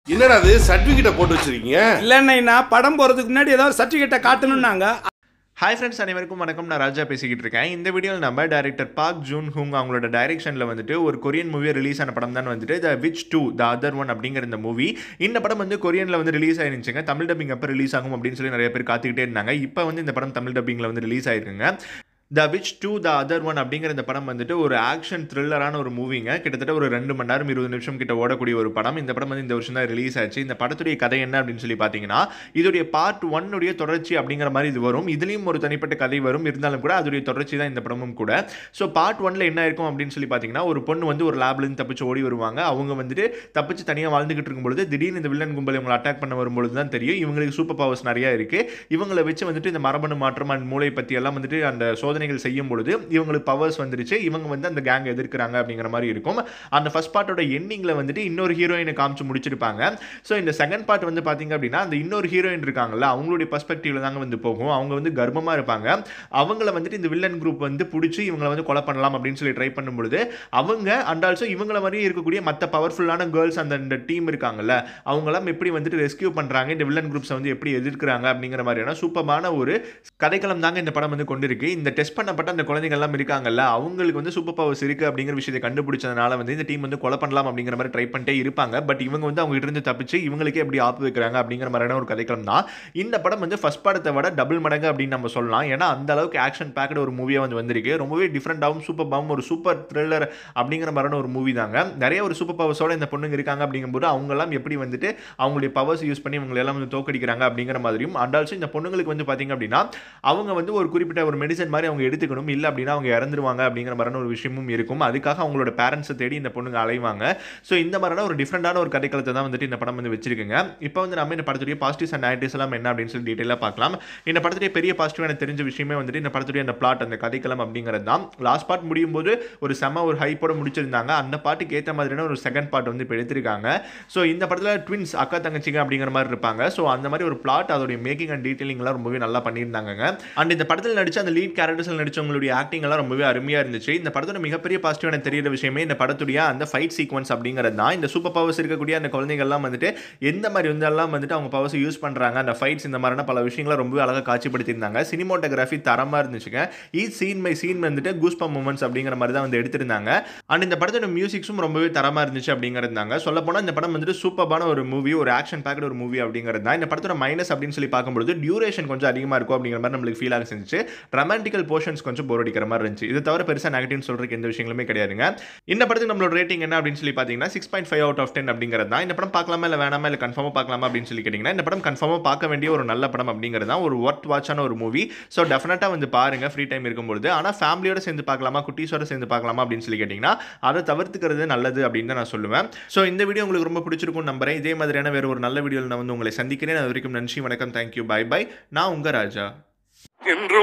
என்னடா அது சர்டிபிகேட்டை போட்டு வச்சிருக்கீங்க இல்லைன்னா படம் போகிறதுக்கு முன்னாடி ஏதாவது சர்டிஃபிகேட்டை காட்டணும்னாங்க ஹாய் ஃப்ரெண்ட்ஸ் அனைவருக்கும் வணக்கம் நான் ராஜா பேசிக்கிட்டு இருக்கேன் இந்த வீடியோவில் நம்ம டைரக்டர் பார்க் ஜூன் ஹூங் அவங்களோட டைரக்ஷனில் வந்துட்டு ஒரு கொரியன் மூவி ரிலீஸ் ஆன படம் தான் வந்துட்டு the which two the other one அப்படிங்கிற இந்த மூவி இந்த படம் வந்து கொரியனில் வந்து ரிலீஸ் ஆயிருந்துச்சுங்க தமிழ் டப்பிங் அப்போ ரிலீஸ் ஆகும் அப்படின்னு சொல்லி நிறைய பேர் காத்துக்கிட்டே இருந்தாங்க இப்போ வந்து இந்த படம் தமிழ் டப்பிங்கில் வந்து ரிலீஸ் ஆயிருக்குங்க the which two the other one அப்படிங்கிற இந்த படம் வந்துட்டு ஒரு ஆக்ஷன் த்ரில்லரான ஒரு மூவிங்க கிட்டத்தட்ட ஒரு ரெண்டு மணி நேரம் இருபது நிமிஷம் கிட்ட ஓடக்கூடிய ஒரு படம் இந்த படம் வந்து இந்த வருஷம் தான் ரிலீஸ் ஆச்சு இந்த படத்துடைய கதை என்ன அப்படின்னு சொல்லி பார்த்தீங்கன்னா இதோடைய பார்ட் ஒன்னுடைய தொடர்ச்சி அப்படிங்கிற மாதிரி இது வரும் இதுலேயும் ஒரு தனிப்பட்ட கதை வரும் இருந்தாலும் கூட அதோடைய தொடர்ச்சி தான் இந்த படமும் கூட ஸோ பார்ட் ஒன்ல என்ன இருக்கும் அப்படின்னு சொல்லி பார்த்தீங்கன்னா ஒரு பொண்ணு வந்து ஒரு லேப்லேருந்து தப்பிச்சு ஓடி வருவாங்க அவங்க வந்துட்டு தப்பிச்சு தனியாக வாழ்ந்துகிட்டு இருக்கும்பொழுது திடீர்னு இந்த வில்லன் கும்பல் இவங்களை அட்டாக் பண்ண வரும்பொழுது தான் தெரியும் இவங்களுக்கு சூப்பர் பவர்ஸ் நிறைய இருக்கு இவங்களை வச்சு வந்துட்டு இந்த மரபணு மாற்றம் அண்ட் மூளை பற்றி எல்லாம் வந்துட்டு அந்த சோதனைகள் செய்யும் பொழுது இவங்களுக்கு பவர்ஸ் வந்துருச்சு இவங்க வந்து அந்த கேங் எதிர்க்கிறாங்க அப்படிங்கிற மாதிரி இருக்கும் அந்த ஃபர்ஸ்ட் பார்ட்டோட எண்டிங்கில் வந்துட்டு இன்னொரு ஹீரோயினை காமிச்சு முடிச்சிருப்பாங்க ஸோ இந்த செகண்ட் பார்ட் வந்து பார்த்தீங்க அப்படின்னா அந்த இன்னொரு ஹீரோயின் இருக்காங்கல்ல அவங்களுடைய பர்ஸ்பெக்டிவ்ல தாங்க வந்து போகும் அவங்க வந்து கர்ப்பமாக இருப்பாங்க அவங்கள வந்துட்டு இந்த வில்லன் குரூப் வந்து பிடிச்சி இவங்களை வந்து கொலை பண்ணலாம் அப்படின்னு சொல்லி ட்ரை பண்ணும்பொழுது அவங்க அண்ட் ஆல்சோ இவங்கள மாதிரியே இருக்கக்கூடிய மற்ற பவர்ஃபுல்லான கேர்ள்ஸ் அந்த இந்த டீம் இருக்காங்கல்ல அவங்களாம் எப்படி வந்துட்டு ரெஸ்கியூ பண்ணுறாங்க இந்த வில்லன் குரூப்ஸை வந்து எப்படி எதிர்க்கிறாங்க அப்படிங்கிற மாதிரியான சூப்பரான ஒரு கதைக்களம் தாங்க இந்த படம் வந்து கொண்டிருக்கு இந்த டெஸ்ட் பண்ணப்பட்ட அந்த குழந்தைங்கள்லாம் இருக்காங்கல்ல அவங்களுக்கு வந்து சூப்பர் பவர்ஸ் இருக்குது அப்படிங்கிற விஷயத்தை கண்டுபிடிச்சதுனால வந்து இந்த டீம் வந்து கொலை பண்ணலாம் அப்படிங்கிற மாதிரி ட்ரை பண்ணிட்டே இருப்பாங்க பட் இவங்க வந்து அவங்க கிட்ட இருந்து தப்பிச்சு இவங்களுக்கே எப்படி ஆப்பு வைக்கிறாங்க அப்படிங்கிற மாதிரியான ஒரு கதைக்களம் தான் இந்த படம் வந்து ஃபர்ஸ்ட் படத்தை விட டபுள் மடங்கு அப்படின்னு நம்ம சொல்லலாம் ஏன்னா அந்த அளவுக்கு ஆக்ஷன் பேக்கட் ஒரு மூவியாக வந்து வந்திருக்கு ரொம்பவே டிஃப்ரெண்டாகவும் சூப்பர் பாவும் ஒரு சூப்பர் த்ரில்லர் அப்படிங்கிற மாதிரியான ஒரு மூவி தாங்க நிறைய ஒரு சூப்பர் பவர்ஸோட இந்த பொண்ணுங்க இருக்காங்க அப்படிங்கும்போது அவங்கெல்லாம் எப்படி வந்துட்டு அவங்களுடைய பவர்ஸ் யூஸ் பண்ணி இவங்களை எல்லாம் வந்து தோக்கடிக்கிறாங்க அப்படிங்கிற மாதிரியும் அண்ட் ஆல்சோ இந்த பொண்ணுங்களுக்கு வந்து பார்த்தீங்க அப்படின்னா அவங்க வந்து ஒரு குறிப்பிட்ட ஒரு மெடிசன் மாதிரி அவங்க எடுத்துக்கணும் இல்லை அப்படின்னா அவங்க இறந்துருவாங்க அப்படிங்கிற மாதிரியான ஒரு விஷயமும் இருக்கும் அதுக்காக அவங்களோட பேரண்ட்ஸை தேடி இந்த பொண்ணுங்க அலைவாங்க ஸோ இந்த மாதிரியான ஒரு டிஃப்ரெண்டான ஒரு கதைக்களத்தை தான் வந்துட்டு இந்த படம் வந்து வச்சிருக்குங்க இப்போ வந்து நம்ம இந்த படத்துடைய பாசிட்டிவ்ஸ் அண்ட் நெகட்டிவ்ஸ் எல்லாம் என்ன அப்படின்னு சொல்லி டீட்டெயிலாக பார்க்கலாம் இந்த படத்துடைய பெரிய பாசிட்டிவ் எனக்கு தெரிஞ்ச விஷயமே வந்துட்டு இந்த படத்துடைய அந்த பிளாட் அந்த கதைக்களம் அப்படிங்கிறது தான் லாஸ்ட் பார்ட் முடியும் போது ஒரு செம ஒரு ஹைப்போட முடிச்சிருந்தாங்க அந்த பாட்டுக்கு ஏற்ற மாதிரியான ஒரு செகண்ட் பார்ட் வந்து இப்போ எடுத்திருக்காங்க ஸோ இந்த படத்தில் ட்வின்ஸ் அக்கா தங்கச்சிங்க அப்படிங்கிற மாதிரி இருப்பாங்க ஸோ அந்த மாதிரி ஒரு பிளாட் அதோடைய மேக்கிங் அண்ட் டீட்டெயிலிங்லாம் ரொம்பவே நல்லா பண்ணியிருந்தாங்க அண்ட் இந்த படத்தில் நடிச்ச அந்த லீட் கேரக்டர்ஸில் நடிச்சவங்களுடைய ஆக்டிங் எல்லாம் ரொம்பவே அருமையாக இருந்துச்சு இந்த படத்தோட மிகப்பெரிய பாசிட்டிவ் எனக்கு தெரியிற விஷயமே இந்த படத்துடைய அந்த ஃபைட் சீக்வன்ஸ் அப்படிங்கிறது தான் இந்த சூப்பர் பவர்ஸ் இருக்கக்கூடிய அந்த குழந்தைகள்லாம் வந்துட்டு எந்த மாதிரி வந்து எல்லாம் வந்துட்டு அவங்க பவர்ஸ் யூஸ் பண்ணுறாங்க அந்த ஃபைட்ஸ் இந்த மாதிரியான பல விஷயங்களை ரொம்பவே அழகாக காட்சிப்படுத்தியிருந்தாங்க சினிமோட்டோகிராஃபி தரமாக இருந்துச்சுங்க ஈச் சீன் பை சீன் வந்துட்டு கூஸ்பா மூமெண்ட்ஸ் அப்படிங்கிற மாதிரி தான் வந்து எடுத்திருந்தாங்க அண்ட் இந்த படத்தோட மியூசிக்ஸும் ரொம்பவே தரமாக இருந்துச்சு அப்படிங்கிறதாங்க சொல்ல போனால் இந்த படம் வந்துட்டு சூப்பரான ஒரு மூவி ஒரு ஆக்ஷன் பேக்கட் ஒரு மூவி அப்படிங்கிறது தான் இந்த படத்தோட மைனஸ் அப்படின்னு சொல்லி பார்க்கும்போது டியூரேஷன் கொஞ்சம் அதிகமாக இருக்கும் அப்படிங்கிற மாதிரி நம்மளுக்கு ஃபீல் ஆக செஞ்சு ரொமான்டிக்கல் போர்ஷன்ஸ் கொஞ்சம் போர் அடிக்கிற மாதிரி இருந்துச்சு இது தவிர பெருசாக நெகட்டிவ் சொல்றதுக்கு எந்த விஷயங்களுமே கிடையாதுங்க இந்த படத்துக்கு நம்மளோட ரேட்டிங் என்ன அப்படின்னு சொல்லி பார்த்தீங்கன்னா six point five out of ten அப்படிங்கிறது தான் இந்த படம் பார்க்கலாமா இல்லை வேணாமா இல்லை கன்ஃபார்மாக பார்க்கலாமா அப்படின்னு சொல்லி கேட்டிங்கன்னா இந்த படம் கன்ஃபார்மாக பார்க்க வேண்டிய ஒரு நல்ல படம் அப்படிங்கிறது தான் ஒரு ஒர்த் வாட்சான ஒரு மூவி ஸோ டெஃபினட்டாக வந்து பாருங்க ஃப்ரீ டைம் இருக்கும்பொழுது ஆனால் ஃபேமிலியோட சேர்ந்து பார்க்கலாமா குட்டீஸோட சேர்ந்து பார்க்கலாமா அப்படின்னு சொல்லி கேட்டிங்கன்னா அதை தவிர்த்துக்கிறது நல்லது அப்படின்னு தான் நான் சொல்லுவேன் ஸோ இந்த வீடியோ உங்களுக்கு ரொம்ப பிடிச்சிருக்கும் நம்புறேன் இதே மாதிரியான வேறு ஒரு நல்ல வீடியோவில் நான் வந்து உங்களை சந்திக்கிறேன் அது வரைக்கும் நன்றி வணக்கம் தேங்க்யூ பை பை நான் உங்கள் ராஜா இன்று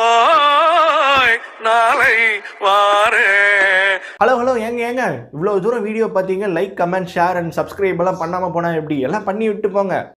போய் நாளை வாரே ஹலோ ஹலோ ஏங்க ஏங்க இவ்வளோ தூரம் வீடியோ பார்த்தீங்க like comment share and subscribe எல்லாம் பண்ணாமல் போனால் எப்படி எல்லாம் பண்ணி விட்டு போங்க